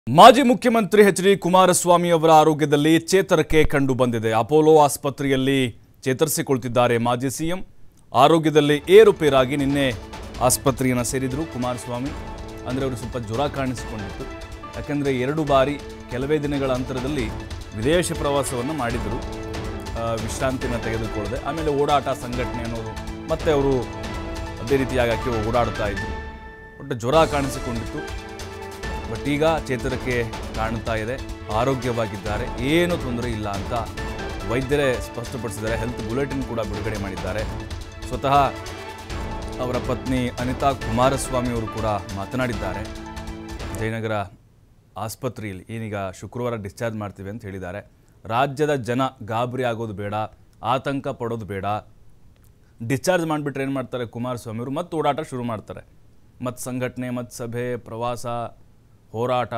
ಮಾಜಿ ಮುಖ್ಯಮಂತ್ರಿ H D Kumaraswamy ಅವರ ಆರೋಗ್ಯದಲ್ಲಿ ಚೇತರಿಕೆ ಕಂಡು ಬಂದಿದೆ ಅಪೋಲೋ ಆಸ್ಪತ್ರೆಯಲ್ಲಿ ಚೇತರಿಸಿಕೊಳ್ತಿದ್ದಾರೆ ಮಾಜಿ ಸಿಎಂ ಆರೋಗ್ಯದಲ್ಲಿ ಏರುಪೇರಾಗಿ ನಿನ್ನೆ ಆಸ್ಪತ್ರೆಯನ್ನು ಸೇರಿದರು ಕುಮಾರಸ್ವಾಮಿ ಅಂದರೆ ಅವರು ಸ್ವಲ್ಪ ಜ್ವರ ಕಾಣಿಸಿಕೊಂಡಿತ್ತು ಯಾಕೆಂದರೆ ಎರಡು ಬಾರಿ ಕೆಲವೇ ದಿನಗಳ ಅಂತರದಲ್ಲಿ ವಿದೇಶ ಪ್ರವಾಸವನ್ನು ಮಾಡಿದರು ಆ, ವಿಶ್ರಾಂತಿನ ತೆಗೆದುಕೊಳ್ಳದೆ ಆಮೇಲೆ ಓಡಾಟ ಸಂಘಟನೆ ಅನ್ನೋದು ಮತ್ತೆ ಅವರು ಅದೇ ರೀತಿಯಾಗಿ ಆಕೆ ಓಡಾಡ್ತಾ ಇದ್ರು ಒಟ್ಟು ಜ್ವರ ಕಾಣಿಸಿಕೊಂಡಿತ್ತು ಬಟ್ ಈಗ ಚೇತರಿಕೆ ಕಾಣ್ತಾ ಇದೆ ಆರೋಗ್ಯವಾಗಿದ್ದಾರೆ ಏನೂ ತೊಂದರೆ ಇಲ್ಲ ಅಂತ ವೈದ್ಯರೇ ಸ್ಪಷ್ಟಪಡಿಸಿದ್ದಾರೆ ಹೆಲ್ತ್ ಬುಲೆಟಿನ್ ಕೂಡ ಬಿಡುಗಡೆ ಮಾಡಿದ್ದಾರೆ ಸ್ವತಃ ಅವರ ಪತ್ನಿ ಅನಿತಾ ಕುಮಾರಸ್ವಾಮಿ ಅವರು ಕೂಡ ಮಾತನಾಡಿದ್ದಾರೆ ಜಯನಗರ ಆಸ್ಪತ್ರೆಯಲ್ಲಿ ಏನೀಗ ಶುಕ್ರವಾರ ಡಿಸ್ಚಾರ್ಜ್ ಮಾಡ್ತೀವಿ ಅಂತ ಹೇಳಿದ್ದಾರೆ ರಾಜ್ಯದ ಜನ ಗಾಬರಿ ಆಗೋದು ಬೇಡ ಆತಂಕ ಪಡೋದು ಬೇಡ ಡಿಸ್ಚಾರ್ಜ್ ಮಾಡಿಬಿಟ್ರೆ ಏನು ಮಾಡ್ತಾರೆ ಕುಮಾರಸ್ವಾಮಿ ಅವರು ಮತ್ತೆ ಓಡಾಟ ಶುರು ಮಾಡ್ತಾರೆ ಮತ್ತು ಸಂಘಟನೆ ಮತ್ತು ಸಭೆ ಪ್ರವಾಸ ಹೋರಾಟ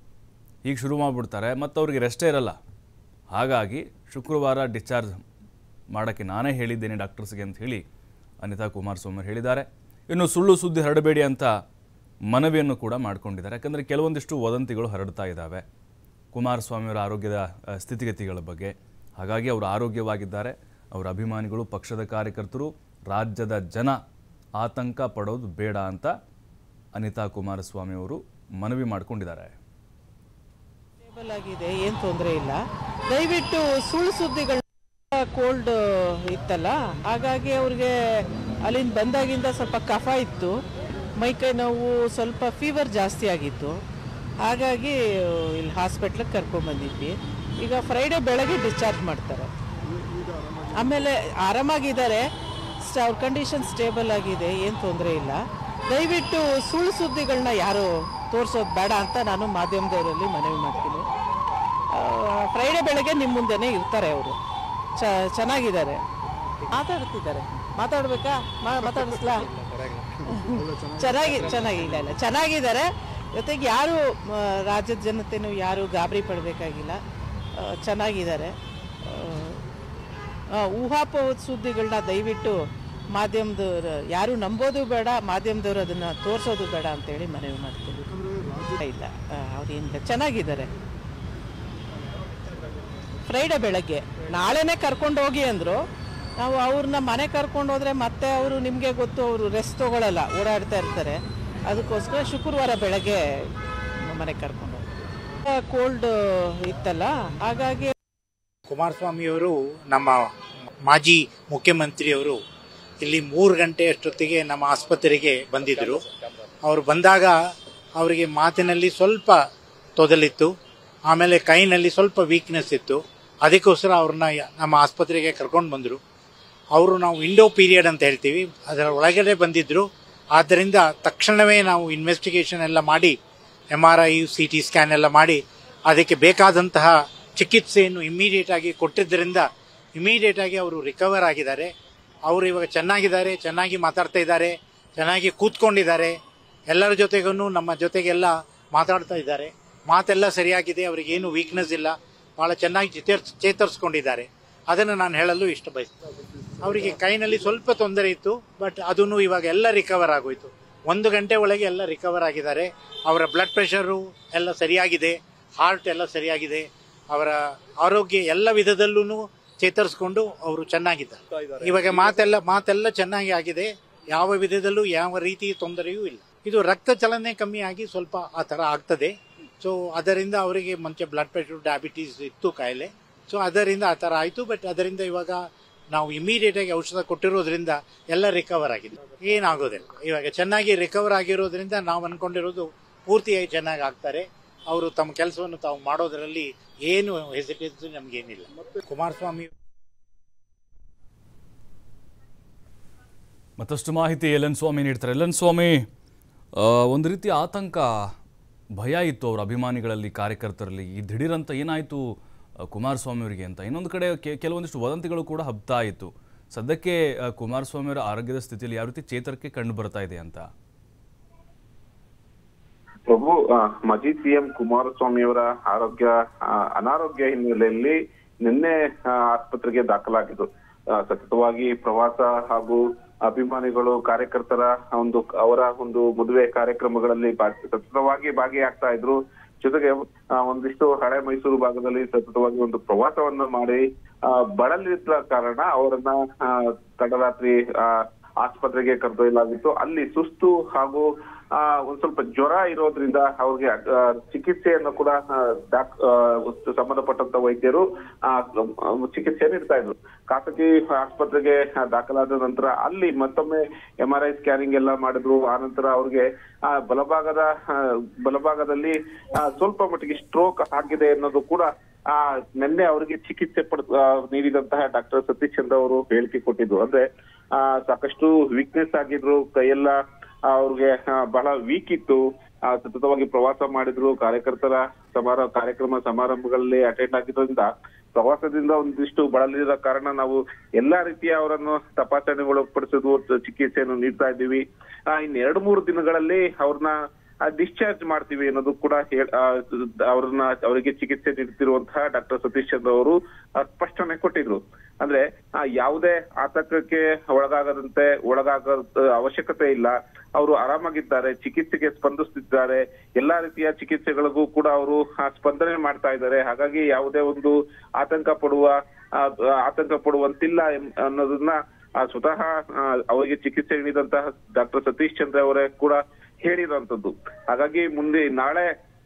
ಈಗ ಶುರು ಮಾಡಿಬಿಡ್ತಾರೆ ಮತ್ತು ಅವ್ರಿಗೆ ರೆಸ್ಟೇ ಇರಲ್ಲ ಹಾಗಾಗಿ ಶುಕ್ರವಾರ ಡಿಸ್ಚಾರ್ಜ್ ಮಾಡೋಕ್ಕೆ ನಾನೇ ಹೇಳಿದ್ದೇನೆ ಡಾಕ್ಟರ್ಸ್ಗೆ ಅಂತ ಹೇಳಿ ಅನಿತಾ ಕುಮಾರಸ್ವಾಮಿ ಅವರು ಹೇಳಿದ್ದಾರೆ ಇನ್ನು ಸುಳ್ಳು ಸುದ್ದಿ ಹರಡಬೇಡಿ ಅಂತ ಮನವಿಯನ್ನು ಕೂಡ ಮಾಡಿಕೊಂಡಿದ್ದಾರೆ ಯಾಕಂದರೆ ಕೆಲವೊಂದಿಷ್ಟು ವದಂತಿಗಳು ಹರಡ್ತಾ ಇದ್ದಾವೆ ಕುಮಾರಸ್ವಾಮಿಯವರ ಆರೋಗ್ಯದ ಆ, ಸ್ಥಿತಿಗತಿಗಳ ಬಗ್ಗೆ ಹಾಗಾಗಿ ಅವರು ಆರೋಗ್ಯವಾಗಿದ್ದಾರೆ ಅವರ ಅಭಿಮಾನಿಗಳು ಪಕ್ಷದ ಕಾರ್ಯಕರ್ತರು ರಾಜ್ಯದ ಜನ ಆತಂಕ ಪಡೋದು ಬೇಡ ಅಂತ ಅನಿತಾ ಕುಮಾರಸ್ವಾಮಿ ಅವರು ಮನವಿ ಮಾಡಿಕೊಂಡಿದ್ದಾರೆ ಸ್ಟೇಬಲ್ ಆಗಿದೆ ಏನು ತೊಂದರೆ ಇಲ್ಲ ದಯವಿಟ್ಟು ಸುಳ್ಳು ಸುದ್ದಿಗಳು ಕೋಲ್ಡ್ ಇತ್ತಲ್ಲ ಹಾಗಾಗಿ ಅವ್ರಿಗೆ ಅಲ್ಲಿಂದ ಬಂದಾಗಿಂದ ಸ್ವಲ್ಪ ಕಫ ಇತ್ತು ಮೈಕೈ ನೋವು ಸ್ವಲ್ಪ ಫೀವರ್ ಜಾಸ್ತಿ ಆಗಿತ್ತು ಹಾಗಾಗಿ ಇಲ್ಲಿ ಹಾಸ್ಪಿಟ್ಲಿಗೆ ಕರ್ಕೊಂಡ್ಬಂದಿದ್ವಿ ಈಗ ಫ್ರೈಡೇ ಬೆಳಗ್ಗೆ ಡಿಸ್ಚಾರ್ಜ್ ಮಾಡ್ತಾರೆ ಆಮೇಲೆ ಆರಾಮಾಗಿದ್ದಾರೆ ಸ- ಅವ್ರ ಕಂಡೀಷನ್ ಸ್ಟೇಬಲ್ ಆಗಿದೆ ಏನು ತೊಂದರೆ ಇಲ್ಲ ದಯವಿಟ್ಟು ಸುಳ್ಳು ಸುದ್ದಿಗಳನ್ನ ಯಾರು ತೋರಿಸೋದು ಬೇಡ ಅಂತ ನಾನು ಮಾಧ್ಯಮದವರಲ್ಲಿ ಮನವಿ ಮಾಡ್ತೀನಿ ಫ್ರೈಡೇ ಬೆಳಗ್ಗೆ ನಿಮ್ಮ ಮುಂದೆನೇ ಇರ್ತಾರೆ ಅವರು ಚ ಚೆನ್ನಾಗಿದ್ದಾರೆ ಮಾತಾಡ್ತಿದ್ದಾರೆ ಮಾತಾಡ್ಬೇಕಾ ಮಾ ಮಾತಾಡಿಸ್ಲಾ ಚೆನ್ನಾಗಿ ಚೆನ್ನಾಗಿಲ್ಲ ಇಲ್ಲ ಚೆನ್ನಾಗಿದ್ದಾರೆ ಜೊತೆಗೆ ಯಾರು ಆ, ರಾಜ್ಯದ ಜನತೆನೂ ಯಾರು ಗಾಬರಿ ಪಡಬೇಕಾಗಿಲ್ಲ ಆ, ಚೆನ್ನಾಗಿದ್ದಾರೆ ಆ, ಆ, ಊಹಾಪೋಹ ಸುದ್ದಿಗಳನ್ನ ದಯವಿಟ್ಟು ಮಾಧ್ಯಮದವ್ರು ಯಾರು ನಂಬೋದು ಬೇಡ ಮಾಧ್ಯಮದವ್ರು ಅದನ್ನು ತೋರಿಸೋದು ಬೇಡ ಅಂತೇಳಿ ಮನವಿ ಮಾಡ್ತೀನಿ ಇಲ್ಲ ಅವ್ರೇನಿಲ್ಲ ಚೆನ್ನಾಗಿದ್ದಾರೆ ಫ್ರೈಡೆ ಬೆಳಗ್ಗೆ ನಾಳೆನೇ ಕರ್ಕೊಂಡು ಹೋಗಿ ಅಂದರು ನಾವು ಅವ್ರನ್ನ ಮನೆ ಕರ್ಕೊಂಡು ಹೋದ್ರೆ ಮತ್ತೆ ಅವರು ನಿಮಗೆ ಗೊತ್ತು ಅವರು ರೆಸ್ಟ್ ತೊಗೊಳಲ್ಲ ಓಡಾಡ್ತಾ ಇರ್ತಾರೆ ಅದಕ್ಕೋಸ್ಕರ ಶುಕ್ರವಾರ ಬೆಳಗ್ಗೆ ಮನೆ ಕರ್ಕೊಂಡು ಹೋಗಿ ಕೋಲ್ಡ್ ಇತ್ತಲ್ಲ ಹಾಗಾಗಿ ಕುಮಾರಸ್ವಾಮಿಯವರು ನಮ್ಮ ಮಾಜಿ ಮುಖ್ಯಮಂತ್ರಿಯವರು ಇಲ್ಲಿ ಮೂರು ಗಂಟೆ ಅಷ್ಟೊತ್ತಿಗೆ ನಮ್ಮ ಆಸ್ಪತ್ರೆಗೆ ಬಂದಿದ್ದರು ಅವರು ಬಂದಾಗ ಅವರಿಗೆ ಮಾತಿನಲ್ಲಿ ಸ್ವಲ್ಪ ತೊದಲಿತ್ತು ಆಮೇಲೆ ಕೈನಲ್ಲಿ ಸ್ವಲ್ಪ ವೀಕ್ನೆಸ್ ಇತ್ತು ಅದಕ್ಕೋಸ್ಕರ ಅವ್ರನ್ನ ಯ- ನಮ್ಮ ಆಸ್ಪತ್ರೆಗೆ ಕರ್ಕೊಂಡು ಬಂದರು ಅವರು ನಾವು ವಿಂಡೋ ಪೀರಿಯಡ್ ಅಂತ ಹೇಳ್ತೀವಿ ಅದರ ಒಳಗಡೆ ಬಂದಿದ್ದರು ಆದ್ದರಿಂದ ತಕ್ಷಣವೇ ನಾವು ಇನ್ವೆಸ್ಟಿಗೇಷನ್ ಎಲ್ಲ ಮಾಡಿ M R I C T scan ಎಲ್ಲ ಮಾಡಿ ಅದಕ್ಕೆ ಬೇಕಾದಂತಹ ಚಿಕಿತ್ಸೆಯನ್ನು ಇಮ್ಮಿಡಿಯೇಟ್ ಆಗಿ ಕೊಟ್ಟಿದ್ದರಿಂದ ಇಮಿಡಿಯೇಟ್ ಆಗಿ ಅವರು ರಿಕವರ್ ಆಗಿದ್ದಾರೆ ಅವರು ಇವಾಗ ಚೆನ್ನಾಗಿದ್ದಾರೆ ಚೆನ್ನಾಗಿ ಮಾತಾಡ್ತಾ ಇದ್ದಾರೆ ಚೆನ್ನಾಗಿ ಕೂತ್ಕೊಂಡಿದ್ದಾರೆ ಎಲ್ಲರ ಜೊತೆಗೂ ನಮ್ಮ ಜೊತೆಗೆಲ್ಲ ಮಾತಾಡ್ತಾ ಇದ್ದಾರೆ ಮಾತೆಲ್ಲ ಸರಿಯಾಗಿದೆ ಅವರಿಗೇನು ವೀಕ್ನೆಸ್ ಇಲ್ಲ ಭಾಳ ಚೆನ್ನಾಗಿ ಚೇತರ್ಸ್ ಚೇತರಿಸ್ಕೊಂಡಿದ್ದಾರೆ ಅದನ್ನು ನಾನು ಹೇಳಲು ಇಷ್ಟ ಬಯಸ್ತೇನೆ ಅವರಿಗೆ ಕೈನಲ್ಲಿ ಸ್ವಲ್ಪ ತೊಂದರೆ ಇತ್ತು ಬಟ್ ಅದನ್ನು ಇವಾಗ ಎಲ್ಲ ರಿಕವರ್ ಆಗೋಯ್ತು ಒಂದು ಗಂಟೆ ಒಳಗೆ ಎಲ್ಲ ರಿಕವರ್ ಆಗಿದ್ದಾರೆ ಅವರ ಬ್ಲಡ್ ಪ್ರೆಷರು ಎಲ್ಲ ಸರಿಯಾಗಿದೆ ಹಾರ್ಟ್ ಎಲ್ಲ ಸರಿಯಾಗಿದೆ ಅವರ ಆರೋಗ್ಯ ಎಲ್ಲ ವಿಧದಲ್ಲೂ ಚೇತರಿಸ್ಕೊಂಡು ಅವರು ಚೆನ್ನಾಗಿದ್ದಾರೆ ಇವಾಗ ಮಾತೆಲ್ಲ ಮಾತೆಲ್ಲ ಚೆನ್ನಾಗಿ ಆಗಿದೆ ಯಾವ ವಿಧದಲ್ಲೂ ಯಾವ ರೀತಿ ತೊಂದರೆಯೂ ಇಲ್ಲ ಇದು ರಕ್ತ ಚಲನೆ ಕಮ್ಮಿ ಆಗಿ ಸ್ವಲ್ಪ ಆ ಥರ ಆಗ್ತದೆ ಸೊ ಅದರಿಂದ ಅವರಿಗೆ ಮುಂಚೆ ಬ್ಲಡ್ ಪ್ರೆಷರ್ ಡಯಾಬಿಟೀಸ್ ಇತ್ತು ಕಾಯಿಲೆ ಸೊ ಅದರಿಂದ ಆ ಥರ ಆಯಿತು ಬಟ್ ಅದರಿಂದ ಇವಾಗ ನಾವು ಇಮಿಡಿಯೇಟ್ ಆಗಿ ಔಷಧ ಕೊಟ್ಟಿರೋದ್ರಿಂದ ಎಲ್ಲ ರಿಕವರ್ ಆಗಿದೆ ಏನಾಗೋದಿಲ್ಲ ಇವಾಗ ಚೆನ್ನಾಗಿ ರಿಕವರ್ ಆಗಿರೋದ್ರಿಂದ ನಾವು ಅನ್ಕೊಂಡಿರೋದು ಪೂರ್ತಿಯಾಗಿ ಚೆನ್ನಾಗಿ ಆಗ್ತಾರೆ ಅವರು ತಮ್ಮ ಕೆಲಸವನ್ನು ತಾವು ಮಾಡೋದರಲ್ಲಿ ಏನು ಹೆಸಿಟೇಷನ್ ನಮಗೇನಿಲ್ಲ ಕುಮಾರಸ್ವಾಮಿ ಮತ್ತಷ್ಟು ಮಾಹಿತಿ ಎಲ್ ಎನ್ ಸ್ವಾಮಿ ನೀಡ್ತಾರೆ ಎಲ್ ಎನ್ ಸ್ವಾಮಿ ಆ, ಒಂದು ರೀತಿ ಆತಂಕ ಭಯ ಇತ್ತು ಅವರ ಅಭಿಮಾನಿಗಳಲ್ಲಿ ಕಾರ್ಯಕರ್ತರಲ್ಲಿ ಈ ದಿಢೀರಂತ ಏನಾಯಿತು ಕುಮಾರಸ್ವಾಮಿ ಅವರಿಗೆ ಅಂತ ಇನ್ನೊಂದು ಕಡೆ ಕೆ- ಕೆಲವೊಂದಿಷ್ಟು ವದಂತಿಗಳು ಕೂಡ ಹಬ್ತಾ ಇತ್ತು ಸದ್ಯಕ್ಕೆ ಆ, ಕುಮಾರಸ್ವಾಮಿ ಅವರ ಆರೋಗ್ಯದ ಸ್ಥಿತಿಯಲ್ಲಿ ಯಾವ ರೀತಿ ಚೇತರಿಕೆ ಕಂಡು ಬರ್ತಾ ಇದೆ ಅಂತ ಪ್ರಭು ಆ, ಮಾಜಿ ಸಿಎಂ ಕುಮಾರಸ್ವಾಮಿ ಅವರ ಆರೋಗ್ಯ ಆ, ಅನಾರೋಗ್ಯ ಹಿನ್ನೆಲೆಯಲ್ಲಿ ನಿನ್ನೆ ಆ, ಆಸ್ಪತ್ರೆಗೆ ದಾಖಲಾಗಿದ್ದು ಆ, ಸತತವಾಗಿ ಪ್ರವಾಸ ಹಾಗೂ ಅಭಿಮಾನಿಗಳು ಕಾರ್ಯಕರ್ತರ ಒಂದು ಅವರ ಒಂದು ಮದುವೆ ಕಾರ್ಯಕ್ರಮಗಳಲ್ಲಿ ಭಾಗಿ- ಸತತವಾಗಿ ಭಾಗಿಯಾಗ್ತಾ ಇದ್ರು ಜೊತೆಗೆ ಆ, ಒಂದಿಷ್ಟು ಹಳೆ ಮೈಸೂರು ಭಾಗದಲ್ಲಿ ಸತತವಾಗಿ ಒಂದು ಪ್ರವಾಸವನ್ನ ಮಾಡಿ ಆ, ಬಳಲಿದ್ದ ಕಾರಣ ಅವರನ್ನ ಆ, ತಡರಾತ್ರಿ ಆ, ಆಸ್ಪತ್ರೆಗೆ ಕರೆದೊಯ್ಯಲಾಗಿತ್ತು ಅಲ್ಲಿ ಸುಸ್ತು ಹಾಗೂ ಆ, ಒಂದ್ ಸ್ವಲ್ಪ ಜ್ವರ ಇರೋದ್ರಿಂದ ಅವ್ರಿಗೆ ಆ, ಚಿಕಿತ್ಸೆಯನ್ನು ಕೂಡ ಆ, ಡಾಕ್- ಆ, ಸಂಬಂಧಪಟ್ಟಂತ ವೈದ್ಯರು ಆ, ಆ, ಚಿಕಿತ್ಸೆ ನೀಡ್ತಾ ಇದ್ರು ಖಾಸಗಿ ಆಸ್ಪತ್ರೆಗೆ ಆ, ದಾಖಲಾದ ನಂತರ ಅಲ್ಲಿ ಮತ್ತೊಮ್ಮೆ ಎಂ ಆರ್ ಐ ಸ್ಕ್ಯಾನಿಂಗ್ ಎಲ್ಲ ಮಾಡಿದ್ರು ಆ ನಂತರ ಅವ್ರಿಗೆ ಆ ಬಲಭಾಗದ ಆ, ಬಲಭಾಗದಲ್ಲಿ ಆ, ಸ್ವಲ್ಪ ಮಟ್ಟಿಗೆ ಸ್ಟ್ರೋಕ್ ಆಗಿದೆ ಅನ್ನೋದು ಕೂಡ ಆ ನಿನ್ನೆ ಅವರಿಗೆ ಚಿಕಿತ್ಸೆ ಪಡ್ ಆ, ನೀಡಿದಂತಹ ಡಾಕ್ಟರ್ ಸತೀಶ್ ಚಂದ್ರ ಅವರು ಹೇಳಿಕೆ ಕೊಟ್ಟಿದ್ರು ಅಂದ್ರೆ ಆ ಸಾಕಷ್ಟು ವೀಕ್ನೆಸ್ ಆಗಿದ್ರು ಕೈಯೆಲ್ಲ ಆ, ಅವ್ರಿಗೆ ಆ, ಬಹಳ ವೀಕ್ ಇತ್ತು ಆ, ಸತತವಾಗಿ ಪ್ರವಾಸ ಮಾಡಿದ್ರು ಕಾರ್ಯಕರ್ತರ ಸಮಾರ ಕಾರ್ಯಕ್ರಮ ಸಮಾರಂಭಗಳಲ್ಲಿ ಅಟೆಂಡ್ ಆಗಿದ್ರಿಂದ ಪ್ರವಾಸದಿಂದ ಒಂದಿಷ್ಟು ಬಳಲಿದ ಕಾರಣ ನಾವು ಎಲ್ಲಾ ರೀತಿಯ ಅವರನ್ನು ತಪಾಸಣೆಗೊಳಪಡಿಸೋದು ಚಿಕಿತ್ಸೆಯನ್ನು ನೀಡ್ತಾ ಇದ್ದೀವಿ ಆ, ಇನ್ ಎರಡ್ ಮೂರು ದಿನಗಳಲ್ಲಿ ಅವ್ರನ್ನ ಡಿಸ್ಚಾರ್ಜ್ ಮಾಡ್ತೀವಿ ಅನ್ನೋದು ಕೂಡ ಹೇಳ್- ಆ, ಅವ್ರನ್ನ ಅವರಿಗೆ ಚಿಕಿತ್ಸೆ ನೀಡ್ತಿರುವಂತಹ ಡಾಕ್ಟರ್ ಸತೀಶ್ ಚಂದ್ರ ಅವರು ಆ, ಸ್ಪಷ್ಟನೆ ಕೊಟ್ಟಿದ್ರು ಅಂದ್ರೆ ಆ, ಯಾವುದೇ ಆತಂಕಕ್ಕೆ ಒಳಗಾಗದಂತೆ ಒಳಗಾಗ ಅವಶ್ಯಕತೆ ಇಲ್ಲ ಅವರು ಆರಾಮಾಗಿದ್ದಾರೆ ಚಿಕಿತ್ಸೆಗೆ ಸ್ಪಂದಿಸ್ತಿದ್ದಾರೆ ಎಲ್ಲಾ ರೀತಿಯ ಚಿಕಿತ್ಸೆಗಳಿಗೂ ಕೂಡ ಅವರು ಆ, ಸ್ಪಂದನೆ ಮಾಡ್ತಾ ಇದ್ದಾರೆ ಹಾಗಾಗಿ ಯಾವುದೇ ಒಂದು ಆತಂಕ ಪಡುವ ಆ, ಆತಂಕ ಪಡುವಂತಿಲ್ಲ ಎಂ- ಅನ್ನೋದನ್ನ ಆ, ಸ್ವತಃ ಆ, ಅವರಿಗೆ ಚಿಕಿತ್ಸೆ ನೀಡಿದಂತಹ ಡಾಕ್ಟರ್ ಸತೀಶ್ ಚಂದ್ರ ಅವರೇ ಕೂಡ ಹೇಳಿರುವಂತದ್ದು ಹಾಗಾಗಿ ಮುಂದೆ ನಾಳೆ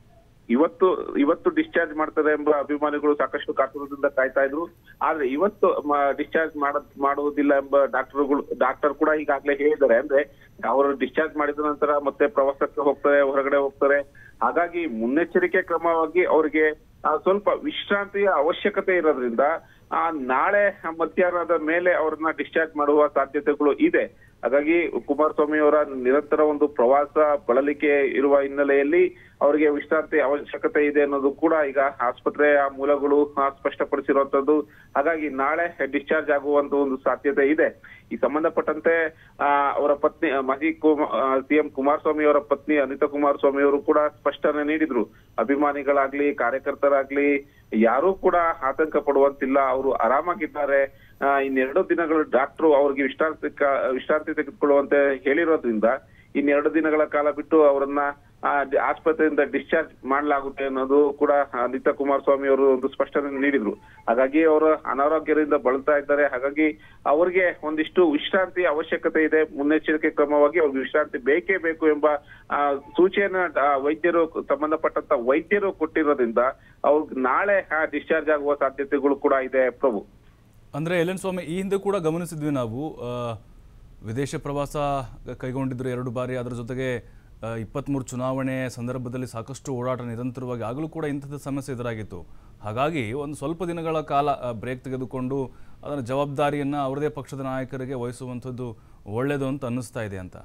ಇವತ್ತು ಇವತ್ತು ಡಿಸ್ಚಾರ್ಜ್ ಮಾಡ್ತಾರೆ ಎಂಬ ಅಭಿಮಾನಿಗಳು ಸಾಕಷ್ಟು ಕಾತುರದಿಂದ ಕಾಯ್ತಾ ಇದ್ರು ಆದ್ರೆ ಇವತ್ತು ಡಿಸ್ಚಾರ್ಜ್ ಮಾಡ ಮಾಡುವುದಿಲ್ಲ ಎಂಬ ಡಾಕ್ಟರ್ಗಳು ಡಾಕ್ಟರ್ ಕೂಡ ಈಗಾಗಲೇ ಹೇಳಿದ್ದಾರೆ ಅಂದ್ರೆ ಅವರು ಡಿಸ್ಚಾರ್ಜ್ ಮಾಡಿದ ನಂತರ ಮತ್ತೆ ಪ್ರವಾಸಕ್ಕೆ ಹೋಗ್ತಾರೆ ಹೊರಗಡೆ ಹೋಗ್ತಾರೆ ಹಾಗಾಗಿ ಮುನ್ನೆಚ್ಚರಿಕೆ ಕ್ರಮವಾಗಿ ಅವರಿಗೆ ಆ, ಸ್ವಲ್ಪ ವಿಶ್ರಾಂತಿಯ ಅವಶ್ಯಕತೆ ಇರೋದ್ರಿಂದ ಆ ನಾಳೆ ಮಧ್ಯಾಹ್ನದ ಮೇಲೆ ಅವ್ರನ್ನ ಡಿಸ್ಚಾರ್ಜ್ ಮಾಡುವ ಸಾಧ್ಯತೆಗಳು ಇದೆ ಹಾಗಾಗಿ ಕುಮಾರಸ್ವಾಮಿ ಅವರ ನಿರಂತರ ಒಂದು ಪ್ರವಾಸ ಬಳಲಿಕೆ ಇರುವ ಹಿನ್ನೆಲೆಯಲ್ಲಿ ಅವರಿಗೆ ವಿಶ್ರಾಂತಿ ಅವಶ್ಯಕತೆ ಇದೆ ಅನ್ನೋದು ಕೂಡ ಈಗ ಆಸ್ಪತ್ರೆಯ ಮೂಲಗಳು ಆ, ಸ್ಪಷ್ಟಪಡಿಸಿರುವಂತದ್ದು ಹಾಗಾಗಿ ನಾಳೆ ಡಿಸ್ಚಾರ್ಜ್ ಆಗುವಂತ ಒಂದು ಸಾಧ್ಯತೆ ಇದೆ ಈ ಸಂಬಂಧಪಟ್ಟಂತೆ ಆ, ಅವರ ಪತ್ನಿ ಆ, ಮಾಜಿ ಸಿಎಂ ಕುಮಾರಸ್ವಾಮಿ ಅವರ ಪತ್ನಿ ಅನಿತಾ ಕುಮಾರಸ್ವಾಮಿ ಅವರು ಕೂಡ ಸ್ಪಷ್ಟನೆ ನೀಡಿದ್ರು ಅಭಿಮಾನಿಗಳಾಗ್ಲಿ ಕಾರ್ಯಕರ್ತರಾಗ್ಲಿ ಯಾರೂ ಕೂಡ ಆತಂಕ ಪಡುವಂತಿಲ್ಲ ಅವರು ಆರಾಮಾಗಿದ್ದಾರೆ ಆ, ಇನ್ನೆರಡು ದಿನಗಳು ಡಾಕ್ಟ್ರು ಅವ್ರಿಗೆ ವಿಶ್ರಾಂತಿ ಕ- ವಿಶ್ರಾಂತಿ ತೆಗೆದುಕೊಳ್ಳುವಂತೆ ಹೇಳಿರೋದ್ರಿಂದ ಇನ್ನೆರಡು ದಿನಗಳ ಕಾಲ ಬಿಟ್ಟು ಅವರನ್ನ ಆ, ಡಿ- ಆಸ್ಪತ್ರೆಯಿಂದ ಡಿಸ್ಚಾರ್ಜ್ ಮಾಡಲಾಗುತ್ತೆ ಅನ್ನೋದು ಕೂಡ ಅನಿತಾ ಕುಮಾರಸ್ವಾಮಿ ಅವರು ಒಂದು ಸ್ಪಷ್ಟನೆ ನೀಡಿದ್ರು ಹಾಗಾಗಿ ಅವರು ಅನಾರೋಗ್ಯದಿಂದ ಬಳಲ್ತಾ ಇದ್ದಾರೆ ಹಾಗಾಗಿ ಅವರಿಗೆ ಒಂದಿಷ್ಟು ವಿಶ್ರಾಂತಿ ಅವಶ್ಯಕತೆ ಇದೆ ಮುನ್ನೆಚ್ಚರಿಕೆ ಕ್ರಮವಾಗಿ ಅವ್ರಿಗೆ ವಿಶ್ರಾಂತಿ ಬೇಕೇ ಬೇಕು ಎಂಬ ಆ, ಸೂಚನೆಯನ್ನ ಆ, ವೈದ್ಯರು ಸಂಬಂಧಪಟ್ಟಂತ ವೈದ್ಯರು ಕೊಟ್ಟಿರೋದ್ರಿಂದ ಅವ್ರಿಗೆ ನಾಳೆ ಡಿಸ್ಚಾರ್ಜ್ ಆಗುವ ಸಾಧ್ಯತೆಗಳು ಕೂಡ ಇದೆ ಪ್ರಭು ಅಂದರೆ ಎಲ್ ಸ್ವಾಮಿ ಈ ಹಿಂದೆ ಕೂಡ ಗಮನಿಸಿದ್ವಿ ನಾವು ಆ, ವಿದೇಶ ಪ್ರವಾಸ ಕೈಗೊಂಡಿದ್ರು ಎರಡು ಬಾರಿ ಅದರ ಜೊತೆಗೆ ಇಪ್ಪತ್ತ್ಮೂರು ಚುನಾವಣೆ ಸಂದರ್ಭದಲ್ಲಿ ಸಾಕಷ್ಟು ಓಡಾಟ ನಿರಂತರವಾಗಿ ಆಗಲೂ ಕೂಡ ಇಂಥದ್ದು ಸಮಸ್ಯೆ ಎದುರಾಗಿತ್ತು ಹಾಗಾಗಿ ಒಂದು ಸ್ವಲ್ಪ ದಿನಗಳ ಕಾಲ ಬ್ರೇಕ್ ತೆಗೆದುಕೊಂಡು ಅದರ ಜವಾಬ್ದಾರಿಯನ್ನು ಅವರದೇ ಪಕ್ಷದ ನಾಯಕರಿಗೆ ವಹಿಸುವಂಥದ್ದು ಒಳ್ಳೆಯದು ಅಂತ ಅನ್ನಿಸ್ತಾ ಇದೆ ಅಂತ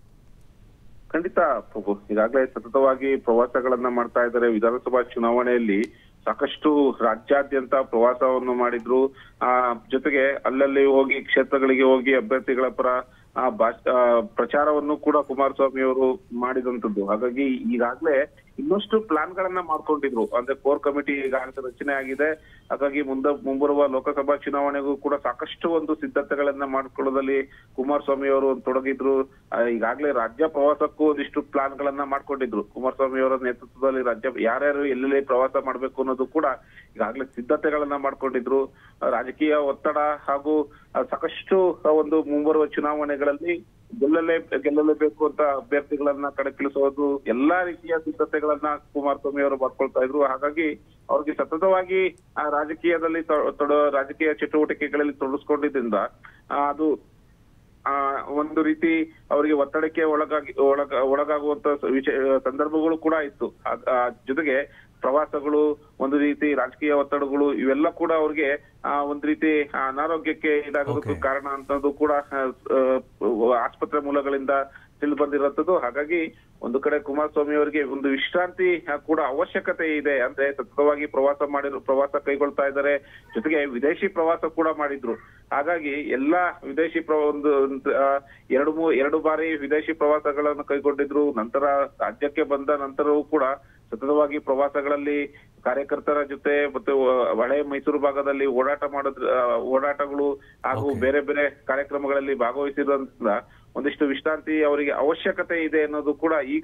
ಖಂಡಿತ ಪ್ರಭು ಈಗಾಗಲೇ ಸತತವಾಗಿ ಪ್ರವಾಸಗಳನ್ನ ಮಾಡ್ತಾ ಇದ್ದಾರೆ ವಿಧಾನಸಭಾ ಚುನಾವಣೆಯಲ್ಲಿ ಸಾಕಷ್ಟು ರಾಜ್ಯಾದ್ಯಂತ ಪ್ರವಾಸವನ್ನು ಮಾಡಿದ್ರು ಆ ಜೊತೆಗೆ ಅಲ್ಲಲ್ಲಿ ಹೋಗಿ ಕ್ಷೇತ್ರಗಳಿಗೆ ಹೋಗಿ ಅಭ್ಯರ್ಥಿಗಳ ಪರ ಆ ಭಾಷ ಆ, ಪ್ರಚಾರವನ್ನು ಕೂಡ ಕುಮಾರಸ್ವಾಮಿ ಅವರು ಮಾಡಿದಂತದ್ದು ಹಾಗಾಗಿ ಈಗಾಗಲೇ ಇನ್ನಷ್ಟು ಪ್ಲಾನ್ ಗಳನ್ನ ಮಾಡ್ಕೊಂಡಿದ್ರು ಅಂದ್ರೆ ಕೋರ್ ಕಮಿಟಿ ಈಗಾಗಲೇ ರಚನೆ ಆಗಿದೆ ಹಾಗಾಗಿ ಮುಂದೆ ಮುಂಬರುವ ಲೋಕಸಭಾ ಚುನಾವಣೆಗೂ ಕೂಡ ಸಾಕಷ್ಟು ಒಂದು ಸಿದ್ಧತೆಗಳನ್ನ ಮಾಡ್ಕೊಳ್ಳೋದಲ್ಲಿ ಕುಮಾರಸ್ವಾಮಿ ಅವರು ತೊಡಗಿದ್ರು ಆ, ಈಗಾಗಲೇ ರಾಜ್ಯ ಪ್ರವಾಸಕ್ಕೂ ಒಂದಿಷ್ಟು ಪ್ಲಾನ್ ಗಳನ್ನ ಮಾಡ್ಕೊಂಡಿದ್ರು ಕುಮಾರಸ್ವಾಮಿ ಅವರ ನೇತೃತ್ವದಲ್ಲಿ ರಾಜ್ಯ ಯಾರ್ಯಾರು ಎಲ್ಲೆಲ್ಲಿ ಪ್ರವಾಸ ಮಾಡ್ಬೇಕು ಅನ್ನೋದು ಕೂಡ ಈಗಾಗಲೇ ಸಿದ್ಧತೆಗಳನ್ನ ಮಾಡ್ಕೊಂಡಿದ್ರು ಆ, ರಾಜಕೀಯ ಒತ್ತಡ ಹಾಗೂ ಆ, ಸಾಕಷ್ಟು ಆ, ಒಂದು ಮುಂಬರುವ ಚುನಾವಣೆಗಳಲ್ಲಿ ಗೆಲ್ಲಲೇ ಗೆಲ್ಲಲೇಬೇಕು ಅಂತ ಅಭ್ಯರ್ಥಿಗಳನ್ನ ಕಣಕ್ಕಿಳಿಸೋದು ಎಲ್ಲಾ ರೀತಿಯ ಸಿದ್ಧತೆಗಳನ್ನ ಕುಮಾರಸ್ವಾಮಿ ಅವರು ಮಾಡ್ಕೊಳ್ತಾ ಇದ್ರು ಹಾಗಾಗಿ ಅವ್ರಿಗೆ ಸತತವಾಗಿ ಆ ರಾಜಕೀಯದಲ್ಲಿ ತೊ- ತೊಡ ರಾಜಕೀಯ ಚಟುವಟಿಕೆಗಳಲ್ಲಿ ತೊಡಗಿಸ್ಕೊಂಡಿದ್ರಿಂದ ಆ, ಅದು ಆ ಒಂದು ರೀತಿ ಅವರಿಗೆ ಒತ್ತಡಕ್ಕೆ ಒಳಗಾಗಿ ಒಳಗ ಒಳಗಾಗುವಂತ ವಿಷಯ ಸಂದರ್ಭಗಳು ಕೂಡ ಇತ್ತು ಆ- ಆ ಜೊತೆಗೆ ಪ್ರವಾಸಗಳು ಒಂದು ರೀತಿ ರಾಜಕೀಯ ಒತ್ತಡಗಳು ಇವೆಲ್ಲ ಕೂಡ ಅವ್ರಿಗೆ ಆ ಒಂದ್ ರೀತಿ ಅನಾರೋಗ್ಯಕ್ಕೆ ಇದಾಗೋದಕ್ಕೂ Okay. ಕಾರಣ ಅಂತದ್ದು ಕೂಡ ಆ, ಆ, ಆಸ್ಪತ್ರೆ ಮೂಲಗಳಿಂದ ತಿಳಿದು ಬಂದಿರುವಂತದ್ದು ಹಾಗಾಗಿ ಒಂದು ಕಡೆ ಕುಮಾರಸ್ವಾಮಿ ಅವರಿಗೆ ಒಂದು ವಿಶ್ರಾಂತಿ ಆ, ಕೂಡ ಅವಶ್ಯಕತೆ ಇದೆ ಅಂದ್ರೆ ಸತತವಾಗಿ ಪ್ರವಾಸ ಮಾಡಿದ್ರು ಪ್ರವಾಸ ಕೈಗೊಳ್ತಾ ಇದ್ದಾರೆ ಜೊತೆಗೆ ವಿದೇಶಿ ಪ್ರವಾಸ ಕೂಡ ಮಾಡಿದ್ರು ಹಾಗಾಗಿ ಎಲ್ಲಾ ವಿದೇಶಿ ಪ್ರ ಒಂದು ಒಂದು, ಆ, ಎರಡು ಮೂ ಎರಡು ಬಾರಿ ವಿದೇಶಿ ಪ್ರವಾಸಗಳನ್ನು ಕೈಗೊಂಡಿದ್ರು ನಂತರ ರಾಜ್ಯಕ್ಕೆ ಬಂದ ನಂತರವೂ ಕೂಡ ಸತತವಾಗಿ ಪ್ರವಾಸಗಳಲ್ಲಿ ಕಾರ್ಯಕರ್ತರ ಜೊತೆ ಮತ್ತೆ ವ- ಹಳೆ ಮೈಸೂರು ಭಾಗದಲ್ಲಿ ಓಡಾಟ ಮಾಡೋದ್ರ ಆ, ಓಡಾಟಗಳು ಹಾಗೂ Okay. ಬೇರೆ ಬೇರೆ ಕಾರ್ಯಕ್ರಮಗಳಲ್ಲಿ ಭಾಗವಹಿಸಿರೋದ್ರಿಂದ ಒಂದಿಷ್ಟು ವಿಶ್ರಾಂತಿ ಅವರಿಗೆ ಅವಶ್ಯಕತೆ ಇದೆ ಅನ್ನೋದು ಕೂಡ ಈಗ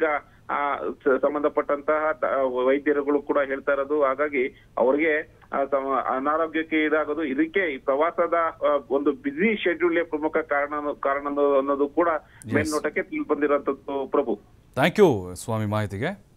ಆ ಸ- ಸಂಬಂಧಪಟ್ಟಂತಹ ಡ- ವೈದ್ಯರುಗಳು ಕೂಡ ಹೇಳ್ತಾ ಇರೋದು ಹಾಗಾಗಿ ಅವ್ರಿಗೆ ಆ, ತಮ್ಮ ಅನಾರೋಗ್ಯಕ್ಕೆ ಇದಾಗೋದು ಇದಕ್ಕೆ ಈ ಪ್ರವಾಸದ ಆ, ಒಂದು ಬಿಸಿ ಶೆಡ್ಯೂಲ್ ಪ್ರಮುಖ ಕಾರಣ ಕಾರಣ ಅನ್ನೋದು ಕೂಡ ಮೇಲ್ನೋಟಕ್ಕೆ ತಿಳಿದು ಬಂದಿರುವಂತದ್ದು ಪ್ರಭು ಥ್ಯಾಂಕ್ ಯು ಸ್ವಾಮಿ ಮಾಹಿತಿಗೆ